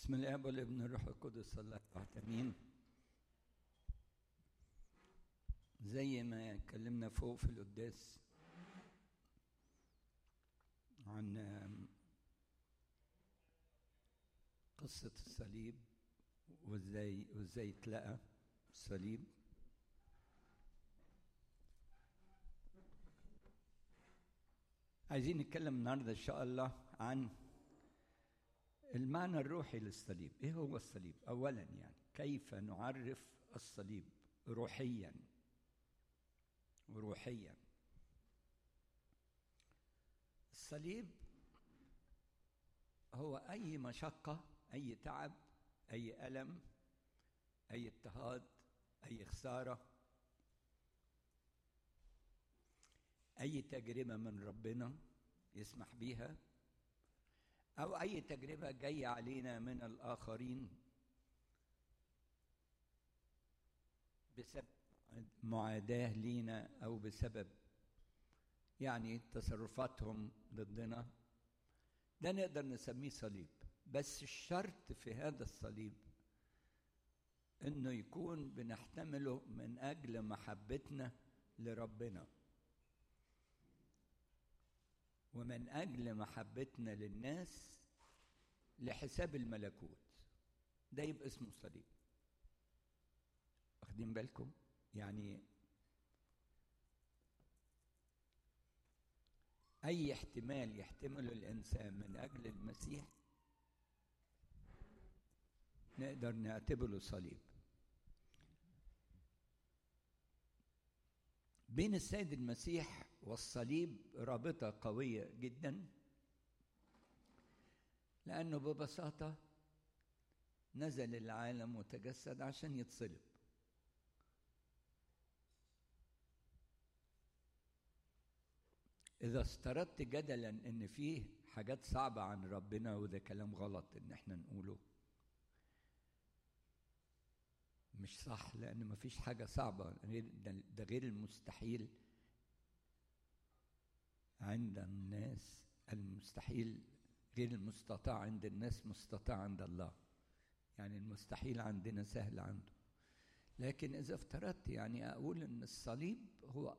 بسم الاب والابن الروح القدس الله امين زي ما اتكلمنا فوق في القداس عن قصة الصليب وازاي وازاي اتلقى الصليب عايزين نتكلم النهارده ان شاء الله عن المعنى الروحي للصليب ايه هو الصليب اولا يعني كيف نعرف الصليب روحيا روحيا الصليب هو اي مشقه اي تعب اي الم اي اضطهاد اي خساره اي تجربه من ربنا يسمح بيها أو أي تجربة جاية علينا من الآخرين بسبب معاداة لينا أو بسبب يعني تصرفاتهم ضدنا ده نقدر نسميه صليب بس الشرط في هذا الصليب انه يكون بنحتمله من اجل محبتنا لربنا ومن اجل محبتنا للناس لحساب الملكوت ده يبقى اسمه صليب واخدين بالكم يعني اي احتمال يحتمله الانسان من اجل المسيح نقدر نعتبره صليب بين السيد المسيح والصليب رابطة قوية جدا لأنه ببساطة نزل العالم وتجسد عشان يتصلب إذا استردت جدلا إن فيه حاجات صعبة عن ربنا وده كلام غلط إن إحنا نقوله مش صح لأن مفيش حاجة صعبة غير ده غير المستحيل عند الناس المستحيل غير المستطاع عند الناس مستطاع عند الله يعني المستحيل عندنا سهل عنده لكن إذا افترضت يعني أقول إن الصليب هو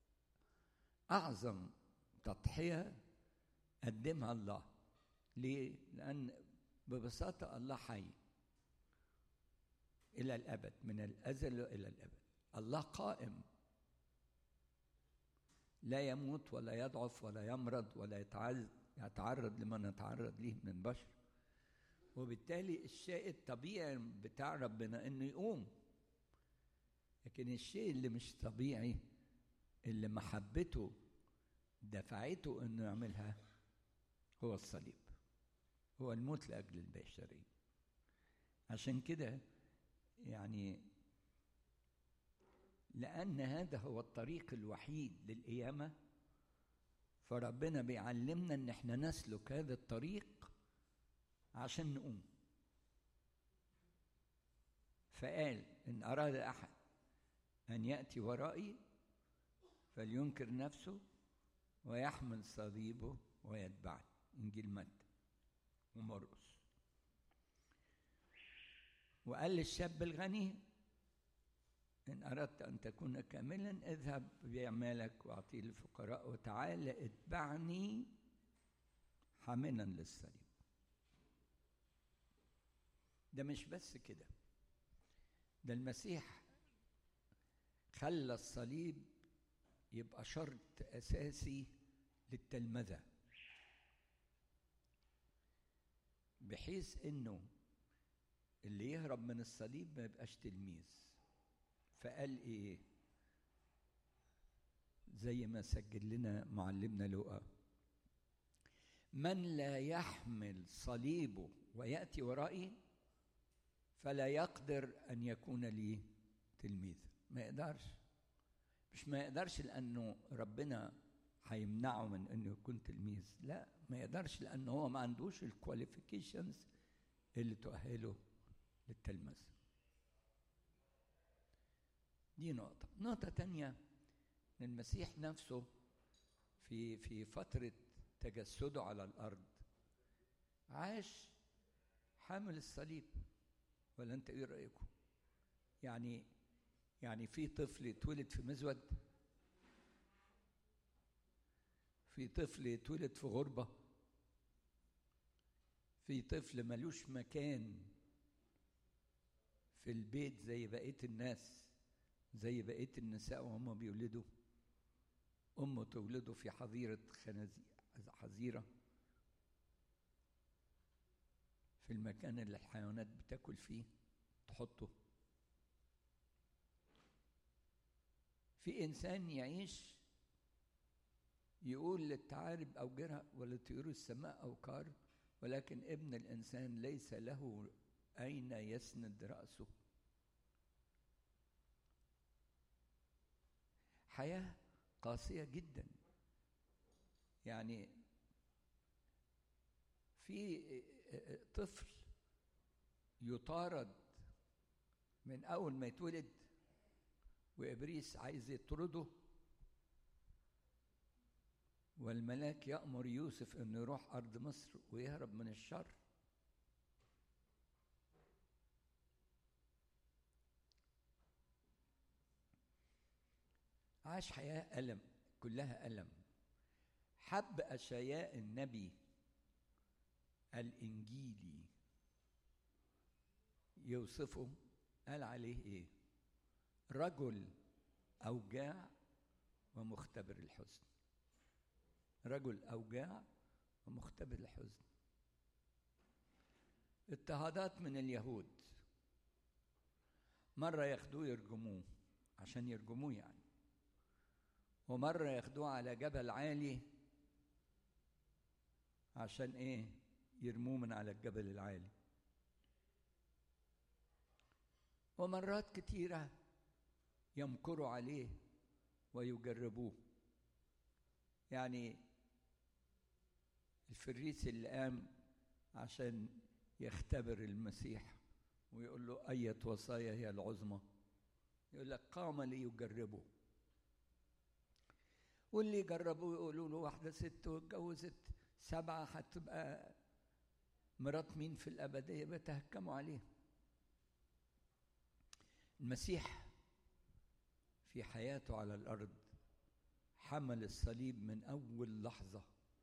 أعظم تضحية قدمها الله ليه؟ لأن ببساطة الله حي إلى الأبد من الأزل إلى الأبد الله قائم لا يموت ولا يضعف ولا يمرض ولا يتعرض لما نتعرض ليه من بشر وبالتالي الشيء الطبيعي بتاع ربنا انه يقوم لكن الشيء اللي مش طبيعي اللي محبته دفعته انه يعملها هو الصليب هو الموت لاجل البشريه عشان كده يعني لأن هذا هو الطريق الوحيد للقيامة فربنا بيعلمنا إن إحنا نسلك هذا الطريق عشان نقوم فقال إن أراد أحد أن يأتي ورائي فلينكر نفسه ويحمل صليبه ويتبعني إنجيل متى ومرقس وقال للشاب الغني إن أردت أن تكون كاملا اذهب بأعمالك وأعطيه للفقراء وتعال اتبعني حاملا للصليب ده مش بس كده ده المسيح خلى الصليب يبقى شرط أساسي للتلمذة بحيث إنه اللي يهرب من الصليب ما يبقاش تلميذ فقال ايه زي ما سجل لنا معلمنا لوقا من لا يحمل صليبه وياتي ورائي فلا يقدر ان يكون لي تلميذ ما يقدرش مش ما يقدرش لانه ربنا هيمنعه من انه يكون تلميذ لا ما يقدرش لانه هو ما عندوش الكواليفيكيشنز اللي تؤهله للتلمذة دي نقطة نقطة تانية إن المسيح نفسه في في فترة تجسده على الأرض عاش حامل الصليب ولا انت ايه رايكم يعني يعني في طفل يتولد في مزود في طفل يتولد في غربه في طفل ملوش مكان في البيت زي بقيه الناس زي بقيه النساء وهم بيولدوا امه تولده في حظيره حظيره في المكان اللي الحيوانات بتاكل فيه تحطه في انسان يعيش يقول للثعالب او جرى ولطيور السماء او كار ولكن ابن الانسان ليس له اين يسند راسه حياه قاسيه جدا يعني في طفل يطارد من اول ما يتولد وابليس عايز يطرده والملاك يامر يوسف انه يروح ارض مصر ويهرب من الشر عاش حياه الم كلها الم حب اشياء النبي الانجيلي يوصفه قال عليه ايه رجل اوجاع ومختبر الحزن رجل اوجاع ومختبر الحزن اضطهادات من اليهود مره ياخدوه يرجموه عشان يرجموه يعني ومره ياخدوه على جبل عالي عشان ايه يرموه من على الجبل العالي ومرات كتيرة يمكروا عليه ويجربوه يعني الفريس اللي قام عشان يختبر المسيح ويقول له أية وصايا هي العظمى يقول لك قام ليجربه واللي جربوه يقولوا له واحدة ست واتجوزت سبعة هتبقى مرات مين في الأبدية بيتهكموا عليه المسيح في حياته على الأرض حمل الصليب من أول لحظة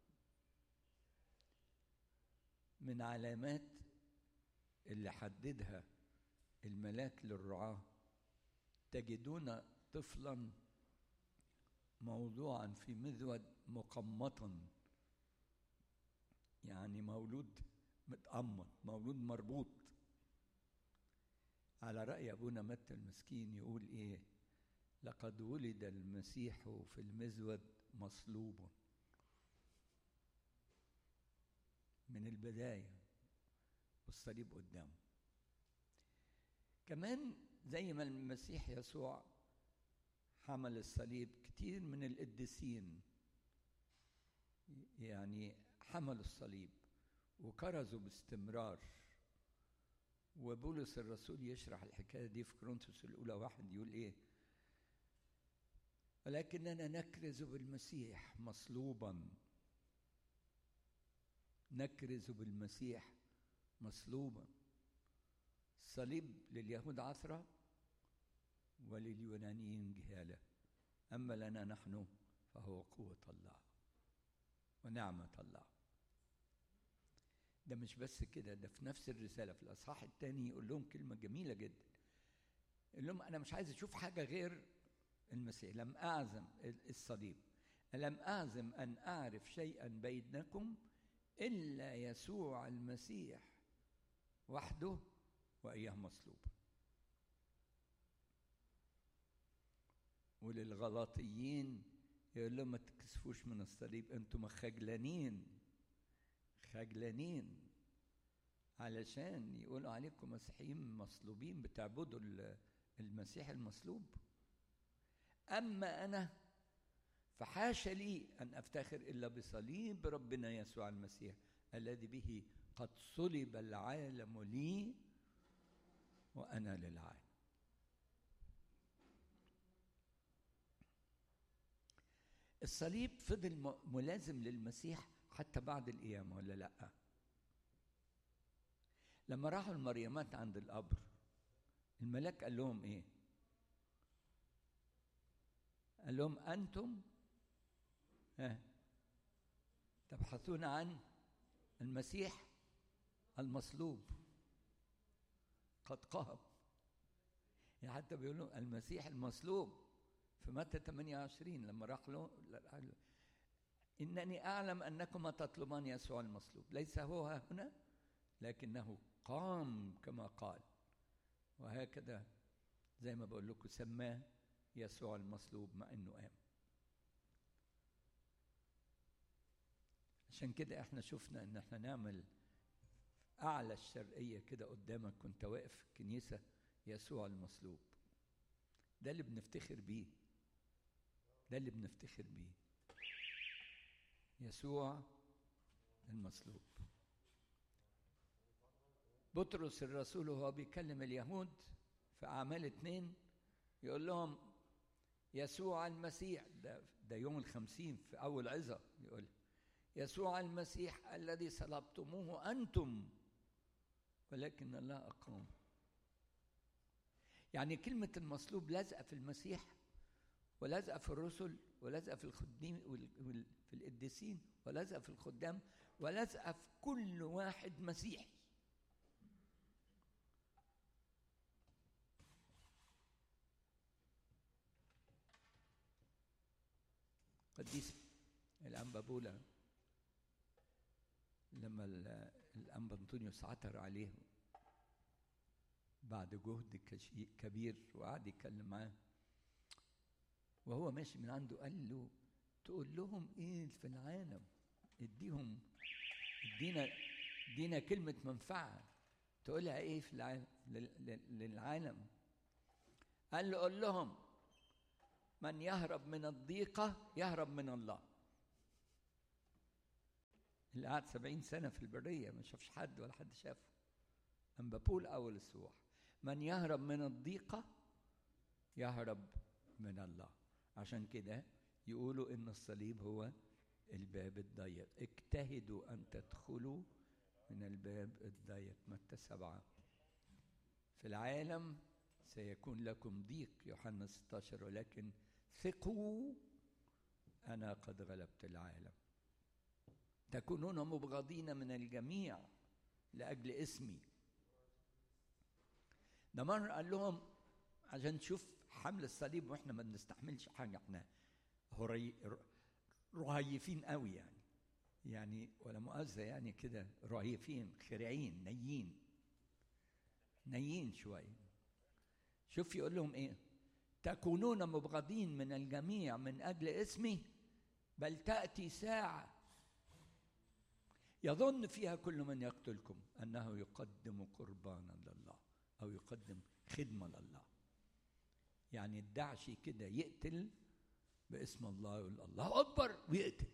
من علامات اللي حددها الملاك للرعاة تجدون طفلا موضوعا في مذود مقمطا يعني مولود متقمط مولود مربوط على رأي أبونا متى المسكين يقول إيه لقد ولد المسيح في المزود مصلوب من البداية والصليب قدامه كمان زي ما المسيح يسوع حمل الصليب كتير من القديسين يعني حملوا الصليب وكرزوا باستمرار وبولس الرسول يشرح الحكايه دي في كورنثوس الاولى واحد يقول ايه ولكننا نكرز بالمسيح مصلوبا نكرز بالمسيح مصلوبا الصليب لليهود عثرة ولليونانيين جهالة أما لنا نحن فهو قوة الله ونعمة الله ده مش بس كده ده في نفس الرسالة في الأصحاح الثاني يقول لهم كلمة جميلة جدا يقول لهم أنا مش عايز أشوف حاجة غير المسيح لم أعزم الصليب لم أعزم أن أعرف شيئا بينكم إلا يسوع المسيح وحده وإياه مصلوب وللغلاطيين يقول لهم ما تكسفوش من الصليب انتم خجلانين خجلانين علشان يقولوا عليكم مسيحيين مصلوبين بتعبدوا المسيح المصلوب اما انا فحاش لي ان افتخر الا بصليب ربنا يسوع المسيح الذي به قد صلب العالم لي وانا للعالم الصليب فضل ملازم للمسيح حتى بعد القيامه ولا لا لما راحوا المريمات عند القبر الملاك قال لهم ايه قال لهم انتم ها تبحثون عن المسيح المصلوب قد قام يعني حتى بيقولوا المسيح المصلوب في متى 28 لما راح له إنني أعلم أنكما تطلبان يسوع المصلوب ليس هو هنا لكنه قام كما قال وهكذا زي ما بقول لكم سماه يسوع المصلوب مع انه قام عشان كده احنا شفنا ان احنا نعمل اعلى الشرقيه كده قدامك كنت واقف في الكنيسه يسوع المصلوب ده اللي بنفتخر بيه ده اللي بنفتخر بيه يسوع المصلوب بطرس الرسول وهو بيكلم اليهود في أعمال اتنين يقول لهم يسوع المسيح ده, ده يوم الخمسين في أول عظة يقول يسوع المسيح الذي صلبتموه أنتم ولكن الله أقام يعني كلمة المصلوب لازقة في المسيح ولازقة في الرسل ولازقة في الخدام في القديسين ولازقة في الخدام ولازقة في كل واحد مسيحي قديس الأنبا بولا لما الأنبا أنطونيوس عثر عليه بعد جهد كبير وقعد يتكلم معاه وهو ماشي من عنده قال له تقول لهم ايه في العالم اديهم ادينا ادينا كلمة منفعة تقولها ايه في العالم للعالم قال له قول لهم من يهرب من الضيقة يهرب من الله اللي قعد سبعين سنة في البرية ما شافش حد ولا حد شافه أما بول أول السواح من يهرب من الضيقة يهرب من الله عشان كده يقولوا ان الصليب هو الباب الضيق اجتهدوا ان تدخلوا من الباب الضيق متى سبعة في العالم سيكون لكم ضيق يوحنا 16 ولكن ثقوا انا قد غلبت العالم تكونون مبغضين من الجميع لاجل اسمي ده مرة قال لهم عشان نشوف حمل الصليب واحنا ما بنستحملش حاجه احنا هري رهيفين قوي يعني يعني ولا مؤاخذه يعني كده رهيفين خرعين نيين نيين شويه شوف يقول لهم ايه تكونون مبغضين من الجميع من اجل اسمي بل تاتي ساعه يظن فيها كل من يقتلكم انه يقدم قربانا لله او يقدم خدمه لله يعني الدعشي كده يقتل باسم الله يقول الله اكبر ويقتل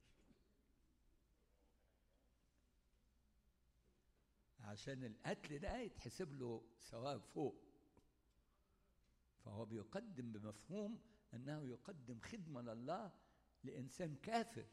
عشان القتل ده يتحسب له ثواب فوق فهو بيقدم بمفهوم انه يقدم خدمه لله لانسان كافر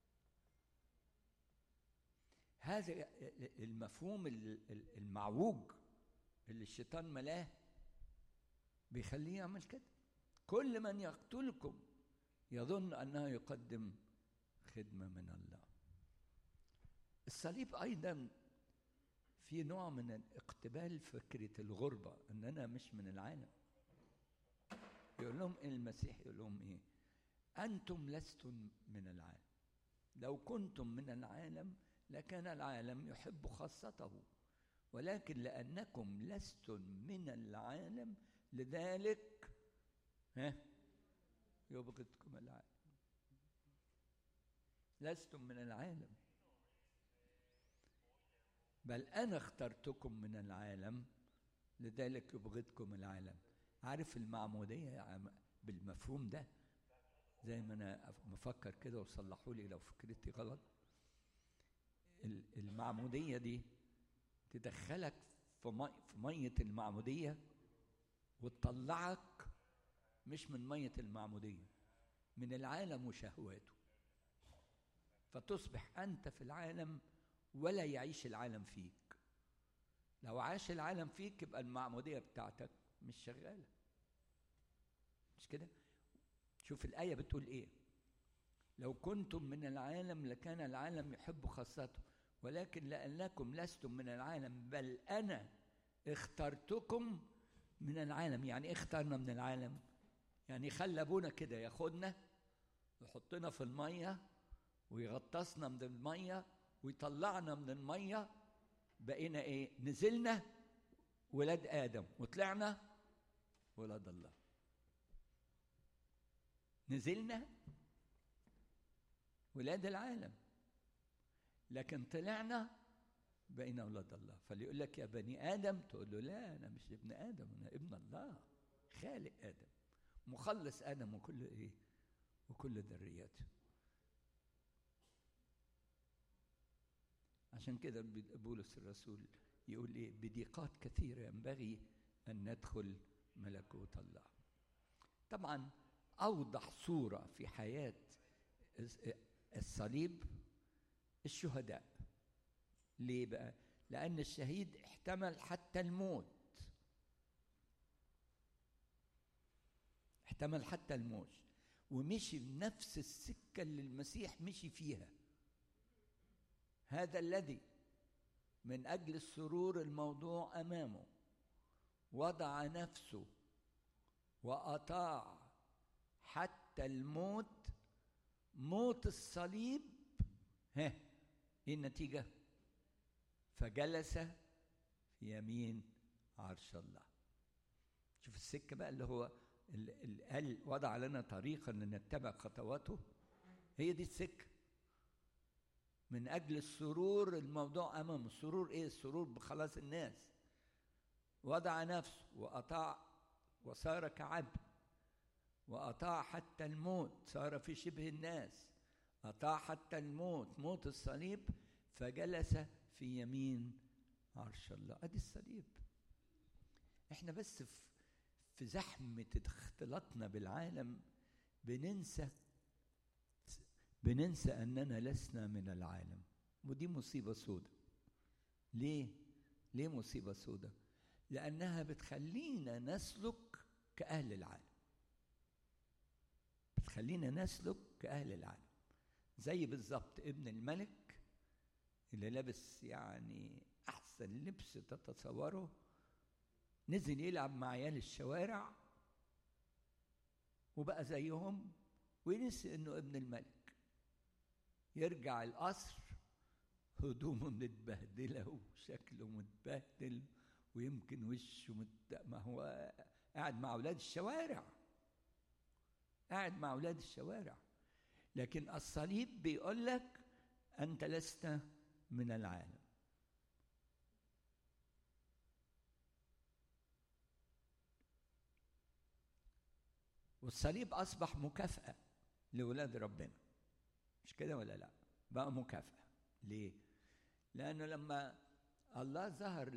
هذا المفهوم المعوج اللي الشيطان ملاه بيخليه يعمل كده كل من يقتلكم يظن انه يقدم خدمه من الله الصليب ايضا في نوع من الاقتبال فكره الغربه ان انا مش من العالم يقول لهم المسيح يقول لهم ايه انتم لستم من العالم لو كنتم من العالم لكان العالم يحب خاصته ولكن لانكم لستم من العالم لذلك ها يبغضكم العالم لستم من العالم بل انا اخترتكم من العالم لذلك يبغضكم العالم عارف المعموديه بالمفهوم ده زي ما انا مفكر كده وصلحوا لي لو فكرتي غلط المعموديه دي تدخلك في ميه المعموديه وتطلعك مش من مية المعمودية من العالم وشهواته فتصبح أنت في العالم ولا يعيش العالم فيك لو عاش العالم فيك يبقى المعمودية بتاعتك مش شغالة مش كده شوف الآية بتقول إيه لو كنتم من العالم لكان العالم يحب خاصته ولكن لأنكم لستم من العالم بل أنا اخترتكم من العالم يعني إيه اخترنا من العالم يعني خلى ابونا كده ياخدنا ويحطنا في الميه ويغطسنا من الميه ويطلعنا من الميه بقينا ايه نزلنا ولاد ادم وطلعنا ولاد الله نزلنا ولاد العالم لكن طلعنا بقينا اولاد الله فاللي يقول لك يا بني ادم تقول له لا انا مش ابن ادم انا ابن الله خالق ادم مخلص ادم وكل ايه وكل ذريته عشان كده بولس الرسول يقول ايه بضيقات كثيره ينبغي ان ندخل ملكوت الله طبعا اوضح صوره في حياه الصليب الشهداء ليه بقى لان الشهيد احتمل حتى الموت احتمل حتى الموت ومشي بنفس السكه اللي المسيح مشي فيها هذا الذي من اجل السرور الموضوع امامه وضع نفسه واطاع حتى الموت موت الصليب ها ايه النتيجه فجلس في يمين عرش الله شوف السكه بقى اللي هو اللي قال وضع لنا طريقا لنتبع خطواته هي دي السكه من اجل السرور الموضوع امامه السرور ايه السرور بخلاص الناس وضع نفسه واطاع وصار كعبد واطاع حتى الموت صار في شبه الناس اطاع حتى الموت موت الصليب فجلس في يمين عرش الله ادي الصليب احنا بس في في زحمه اختلاطنا بالعالم بننسى بننسى اننا لسنا من العالم ودي مصيبه سودة ليه ليه مصيبه سودة لانها بتخلينا نسلك كاهل العالم بتخلينا نسلك كاهل العالم زي بالظبط ابن الملك اللي لابس يعني احسن لبس تتصوره نزل يلعب مع عيال الشوارع وبقى زيهم ونسي انه ابن الملك يرجع القصر هدومه متبهدله وشكله متبهدل ويمكن وشه مت... ما هو قاعد مع اولاد الشوارع قاعد مع اولاد الشوارع لكن الصليب بيقول لك انت لست من العالم والصليب اصبح مكافاه لاولاد ربنا مش كده ولا لا بقى مكافاه ليه لانه لما الله ظهر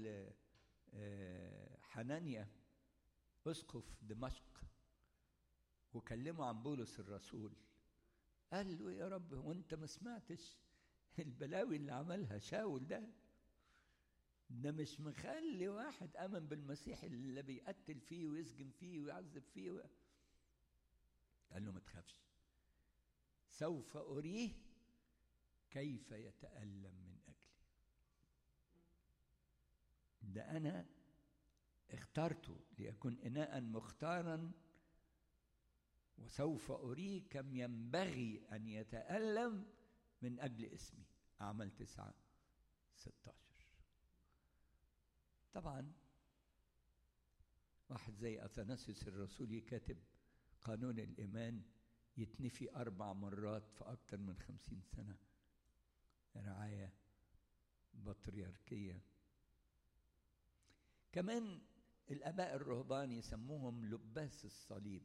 لحنانيا اسقف دمشق وكلمه عن بولس الرسول قال له يا رب هو انت ما سمعتش البلاوي اللي عملها شاول ده ده مش مخلي واحد امن بالمسيح اللي بيقتل فيه ويسجن فيه ويعذب فيه و... قال له ما تخافش سوف اريه كيف يتالم من اجلي ده انا اخترته ليكون اناء مختارا وسوف اريه كم ينبغي ان يتالم من اجل اسمي اعمال تسعه 16 طبعا واحد زي اثناسيوس الرسولي كاتب قانون الإيمان يتنفي أربع مرات في أكثر من خمسين سنة رعاية بطريركية كمان الآباء الرهبان يسموهم لباس الصليب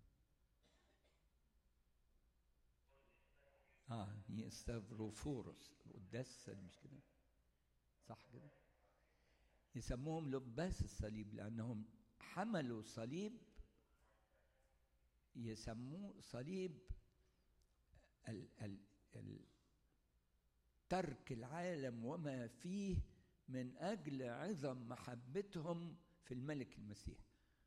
اه يستغفروفوروس قداس مش كده صح كده يسموهم لباس الصليب لأنهم حملوا صليب يسموه صليب ال ال ال ترك العالم وما فيه من أجل عظم محبتهم في الملك المسيح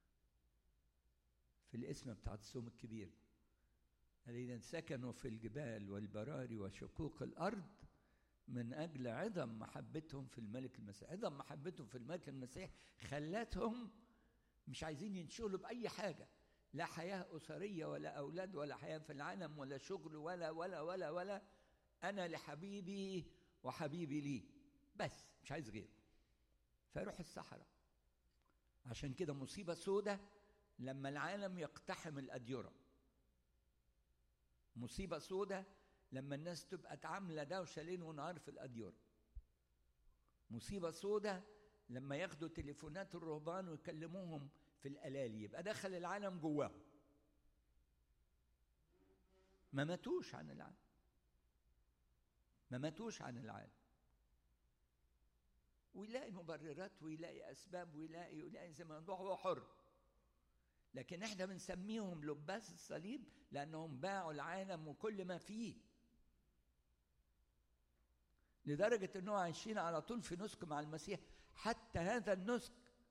في الاسم بتاع الصوم الكبير الذين سكنوا في الجبال والبراري وشقوق الأرض من أجل عظم محبتهم في الملك المسيح عظم محبتهم في الملك المسيح خلتهم مش عايزين ينشغلوا بأي حاجة لا حياة أسرية ولا أولاد ولا حياة في العالم ولا شغل ولا ولا ولا ولا أنا لحبيبي وحبيبي لي بس مش عايز غيره فيروح الصحراء عشان كده مصيبة سودة لما العالم يقتحم الأديرة مصيبة سودة لما الناس تبقى عاملة دوشة ليل ونهار في الأديرة مصيبة سودة لما ياخدوا تليفونات الرهبان ويكلموهم في الألالي يبقى دخل العالم جواهم ما ماتوش عن العالم ما ماتوش عن العالم ويلاقي مبررات ويلاقي اسباب ويلاقي ويلاقي زي ما هو حر لكن احنا بنسميهم لباس الصليب لانهم باعوا العالم وكل ما فيه لدرجة انهم عايشين على طول في نسك مع المسيح حتى هذا النسك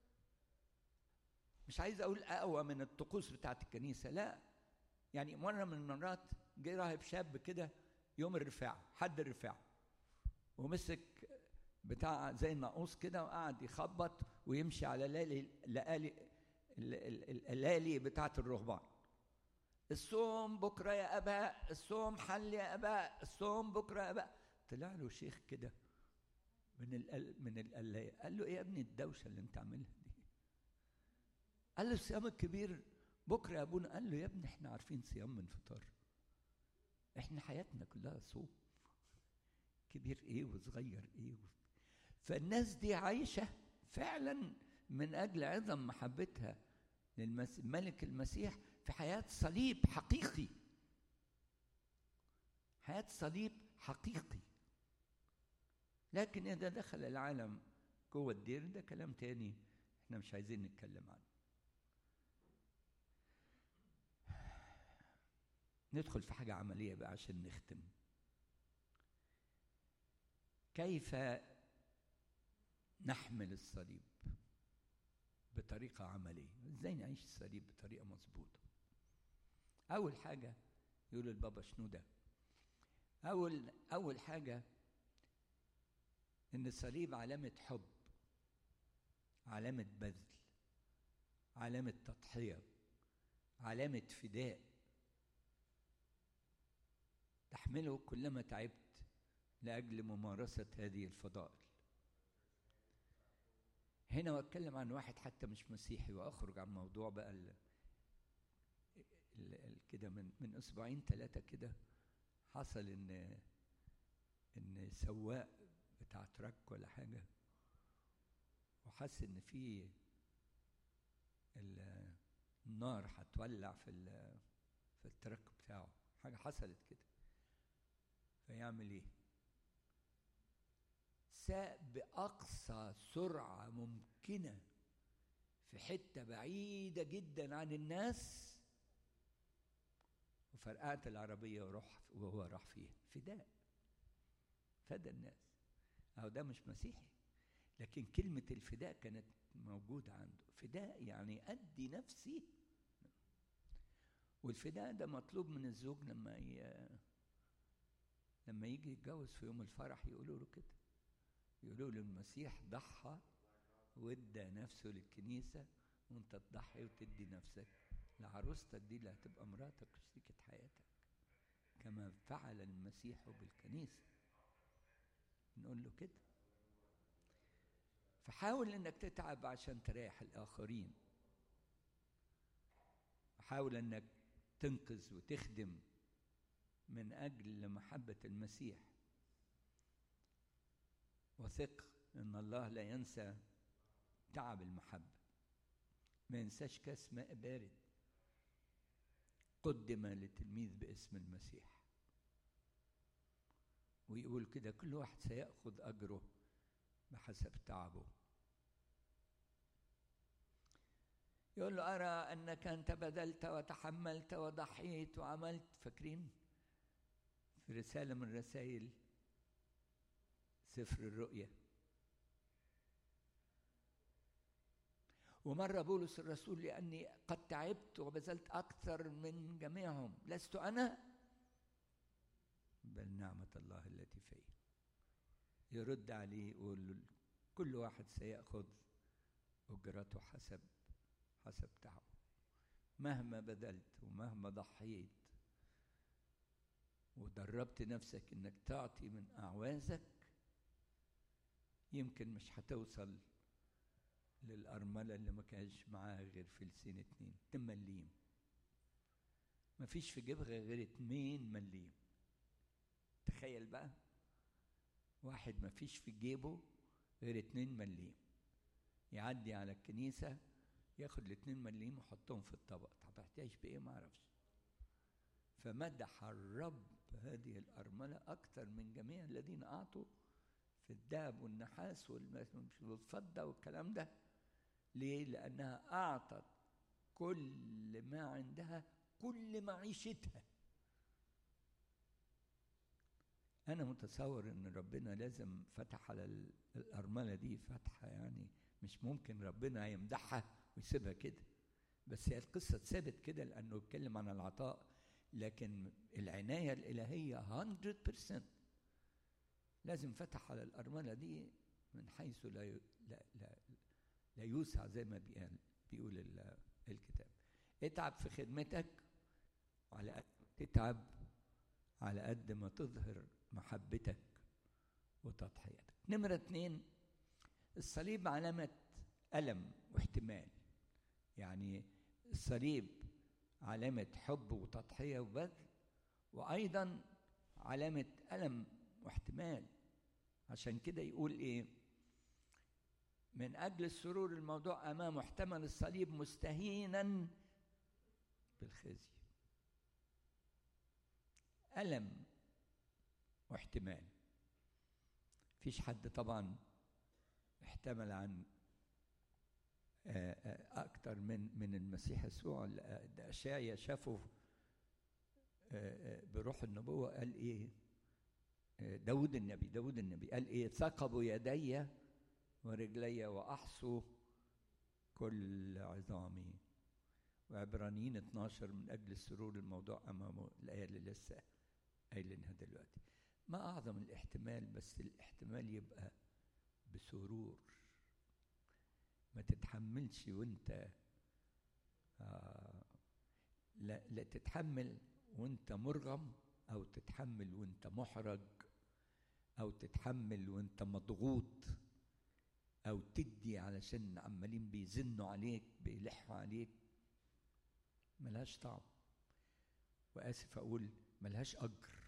مش عايز اقول اقوى من الطقوس بتاعت الكنيسة لا يعني مرة من المرات جه راهب شاب كده يوم الرفاع حد الرفاع ومسك بتاع زي الناقوس كده وقعد يخبط ويمشي على لالي لالي اللالي بتاعت الرهبان الصوم بكره يا اباء الصوم حل يا اباء الصوم بكره يا اباء طلع له شيخ كده من ال من القلايه قال له ايه يا ابني الدوشه اللي انت عاملها دي قال له الصيام الكبير بكره يا ابونا قال له يا ابني احنا عارفين صيام من فطار احنا حياتنا كلها صوم كبير ايه وصغير ايه فالناس دي عايشه فعلا من اجل عظم محبتها للملك المسيح في حياه صليب حقيقي حياه صليب حقيقي لكن اذا دخل العالم جوه الدير ده كلام تاني احنا مش عايزين نتكلم عنه ندخل في حاجة عملية بقى عشان نختم كيف نحمل الصليب بطريقة عملية ازاي نعيش الصليب بطريقة مظبوطة أول حاجة يقول البابا شنو ده أول أول حاجة إن الصليب علامة حب علامة بذل علامة تضحية علامة فداء تحمله كلما تعبت لاجل ممارسه هذه الفضائل هنا بتكلم عن واحد حتى مش مسيحي واخرج عن موضوع بقى ال ال كده من من اسبوعين ثلاثه كده حصل ان ان سواق بتاع تراك ولا حاجه وحس ان في النار هتولع في في التراك بتاعه حاجه حصلت كده فيعمل ايه ساق باقصى سرعه ممكنه في حته بعيده جدا عن الناس وفرقعت العربيه وروح وهو راح فيها فداء فدى الناس اهو ده مش مسيحي لكن كلمه الفداء كانت موجوده عنده فداء يعني ادي نفسي والفداء ده مطلوب من الزوج لما ي... لما يجي يتجوز في يوم الفرح يقولوا له كده يقولوا له المسيح ضحى وادى نفسه للكنيسة وانت تضحي وتدي نفسك لعروستك دي اللي هتبقى مراتك وشريكة حياتك كما فعل المسيح بالكنيسة نقول له كده فحاول انك تتعب عشان تريح الاخرين حاول انك تنقذ وتخدم من اجل محبه المسيح وثق ان الله لا ينسى تعب المحبه ما ينساش كاس ماء بارد قدم لتلميذ باسم المسيح ويقول كده كل واحد سيأخذ أجره بحسب تعبه يقول له أرى أنك أنت بذلت وتحملت وضحيت وعملت فاكرين في رسالة من رسائل سفر الرؤيا ومرة بولس الرسول لأني قد تعبت وبذلت أكثر من جميعهم لست أنا بل نعمة الله التي في يرد عليه يقول له كل واحد سيأخذ أجرته حسب حسب تعبه مهما بذلت ومهما ضحيت ودربت نفسك انك تعطي من اعوازك يمكن مش هتوصل للأرملة اللي ما كانش معاها غير فلسين اتنين اتنين مليم مفيش في جيبها غير اتنين مليم تخيل بقى واحد مفيش في جيبه غير اتنين مليم يعدي على الكنيسة ياخد الاتنين مليم ويحطهم في الطبق طب هتعيش بإيه معرفش فمدح الرب هذه الأرملة أكثر من جميع الذين أعطوا في الذهب والنحاس والفضة والكلام ده ليه؟ لأنها أعطت كل ما عندها كل معيشتها أنا متصور إن ربنا لازم فتح على الأرملة دي فتحة يعني مش ممكن ربنا يمدحها ويسيبها كده بس هي القصة اتثبت كده لأنه اتكلم عن العطاء لكن العناية الإلهية 100% لازم فتح على الأرملة دي من حيث لا لا لا, لا يوسع زي ما بيقول بيقول الكتاب اتعب في خدمتك على قد تتعب على قد ما تظهر محبتك وتضحيتك نمرة اتنين الصليب علامة ألم واحتمال يعني الصليب علامة حب وتضحية وبذل وأيضا علامة ألم واحتمال عشان كده يقول إيه من أجل السرور الموضوع أمامه احتمل الصليب مستهينا بالخزي ألم واحتمال فيش حد طبعا احتمل عن أكتر من من المسيح يسوع أشعيا شافه بروح النبوة قال إيه داود النبي داود النبي قال إيه ثقبوا يدي ورجلي وأحصوا كل عظامي وعبرانيين 12 من أجل السرور الموضوع أمامه الآية اللي لسه قايلينها دلوقتي ما أعظم الاحتمال بس الاحتمال يبقى بسرور ما تتحملش وانت آه لا, لا تتحمل وانت مرغم او تتحمل وانت محرج او تتحمل وانت مضغوط او تدي علشان عمالين بيزنوا عليك بيلحوا عليك ملهاش طعم واسف اقول ملهاش اجر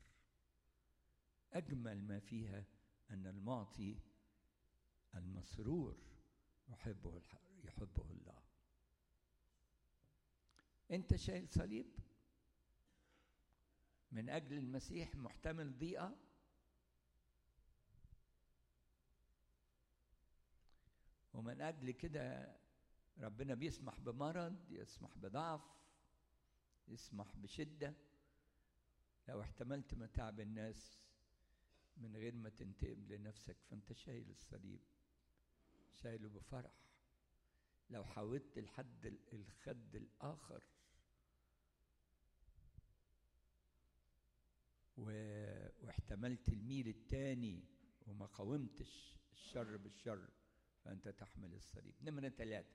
اجمل ما فيها ان المعطي المسرور يحبه يحبه الله انت شايل صليب من اجل المسيح محتمل ضيقه ومن اجل كده ربنا بيسمح بمرض يسمح بضعف يسمح بشده لو احتملت متاعب الناس من غير ما تنتقم لنفسك فانت شايل الصليب شايله بفرح لو حاولت لحد الخد الآخر واحتملت الميل التاني وما قاومتش الشر بالشر فأنت تحمل الصليب نمرة ثلاثة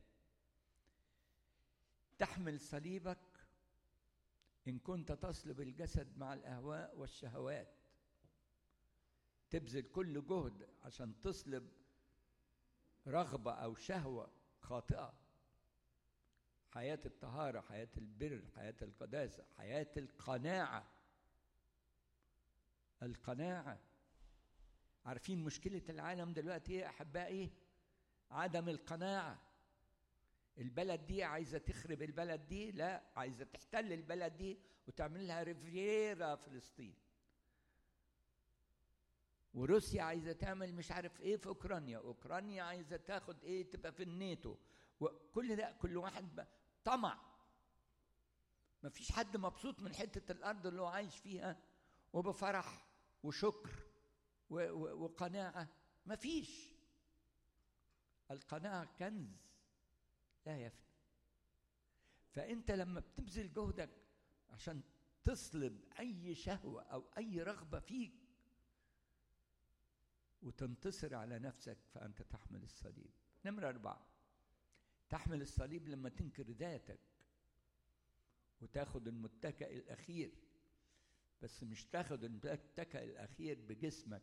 تحمل صليبك إن كنت تصلب الجسد مع الأهواء والشهوات تبذل كل جهد عشان تصلب رغبة أو شهوة خاطئة حياة الطهارة حياة البر حياة القداسة حياة القناعة القناعة عارفين مشكلة العالم دلوقتي ايه أحبائي عدم القناعة البلد دي عايزة تخرب البلد دي لا عايزة تحتل البلد دي وتعمل لها ريفيرا فلسطين وروسيا عايزه تعمل مش عارف ايه في اوكرانيا اوكرانيا عايزه تاخد ايه تبقى في الناتو وكل ده كل واحد طمع مفيش حد مبسوط من حته الارض اللي هو عايش فيها وبفرح وشكر وقناعه مفيش القناعه كنز لا يفنى فانت لما بتبذل جهدك عشان تصلب اي شهوه او اي رغبه فيك وتنتصر على نفسك فانت تحمل الصليب نمره اربعه تحمل الصليب لما تنكر ذاتك وتاخد المتكئ الاخير بس مش تاخد المتكئ الاخير بجسمك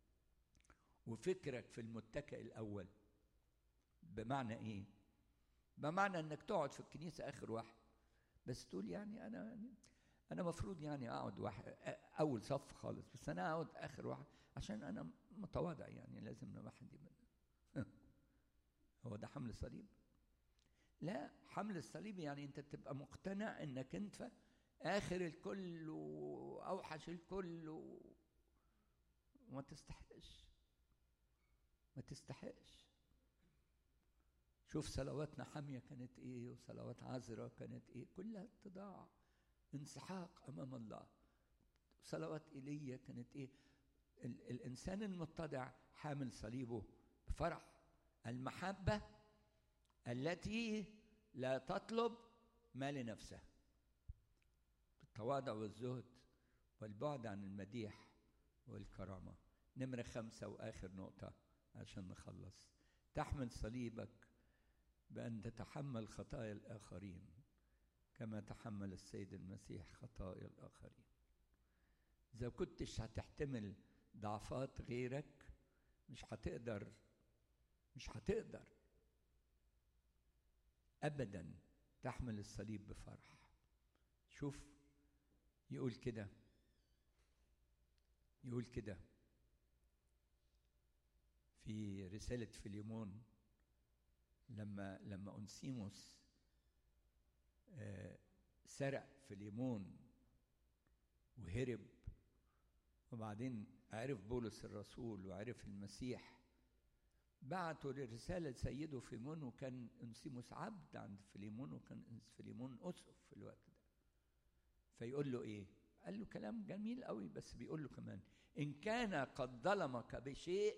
وفكرك في المتكئ الاول بمعنى ايه بمعنى انك تقعد في الكنيسه اخر واحد بس تقول يعني انا انا مفروض يعني اقعد واحد اول صف خالص بس انا اقعد اخر واحد عشان انا متواضع يعني لازم واحد يبقى هو ده حمل الصليب لا حمل الصليب يعني انت تبقى مقتنع انك انت اخر الكل واوحش الكل وما تستحقش ما تستحقش شوف صلواتنا حامية كانت ايه وصلوات عذراء كانت ايه كلها اتضاع انسحاق امام الله صلوات ايليا كانت ايه ال الانسان المتضع حامل صليبه بفرح المحبة التي لا تطلب ما لنفسها بالتواضع والزهد والبعد عن المديح والكرامة نمرة خمسة وآخر نقطة عشان نخلص تحمل صليبك بأن تتحمل خطايا الآخرين كما تحمل السيد المسيح خطايا الآخرين إذا كنتش هتحتمل ضعفات غيرك مش هتقدر مش هتقدر أبدا تحمل الصليب بفرح شوف يقول كده يقول كده في رسالة فيليمون لما لما أنسيموس سرق فيليمون وهرب وبعدين عرف بولس الرسول وعرف المسيح بعتوا لرسالة لسيده فيليمون وكان أنسيموس عبد عند فيليمون وكان فيليمون أسقف في الوقت ده فيقول له إيه؟ قال له كلام جميل قوي بس بيقول له كمان إن كان قد ظلمك بشيء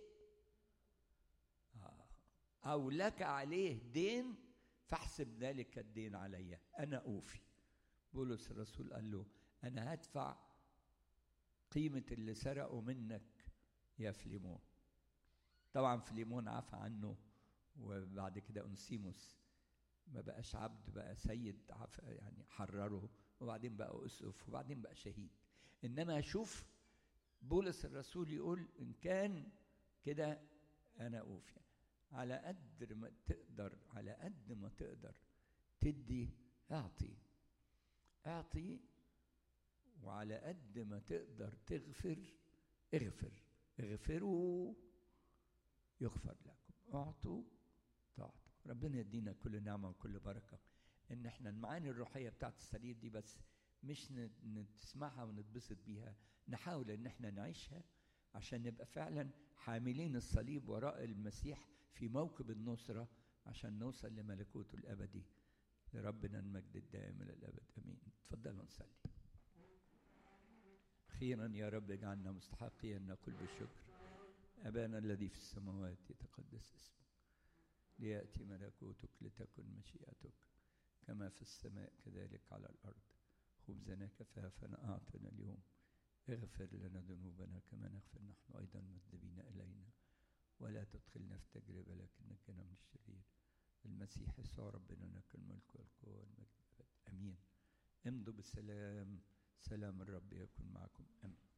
أو لك عليه دين فاحسب ذلك الدين علي أنا أوفي بولس الرسول قال له أنا هدفع قيمة اللي سرقوا منك يا فليمون طبعا فليمون عفى عنه وبعد كده أنسيموس ما بقاش عبد بقى سيد عفى يعني حرره وبعدين بقى أسقف وبعدين بقى شهيد إنما أشوف بولس الرسول يقول إن كان كده أنا أوفي على قد ما تقدر على قد ما تقدر تدي اعطي اعطي وعلى قد ما تقدر تغفر اغفر اغفروا يغفر لكم اعطوا تعطوا ربنا يدينا كل نعمه وكل بركه ان احنا المعاني الروحيه بتاعت الصليب دي بس مش نسمعها ونتبسط بيها نحاول ان احنا نعيشها عشان نبقى فعلا حاملين الصليب وراء المسيح في موكب النصرة عشان نوصل لملكوته الأبدي لربنا المجد الدائم إلى الأبد أمين تفضلوا نصلي أخيرا يا رب اجعلنا مستحقين نقول بالشكر أبانا الذي في السماوات يتقدس اسمك ليأتي ملكوتك لتكن مشيئتك كما في السماء كذلك على الأرض خبزنا كفافنا أعطنا اليوم اغفر لنا ذنوبنا كما نغفر نحن أيضا مذنبين إلينا ولا تدخلنا في تجربة لكن نجنا من الشرير المسيح يسوع ربنا لك الملك والقوة والمجد أمين امضوا بالسلام سلام الرب يكن معكم أمين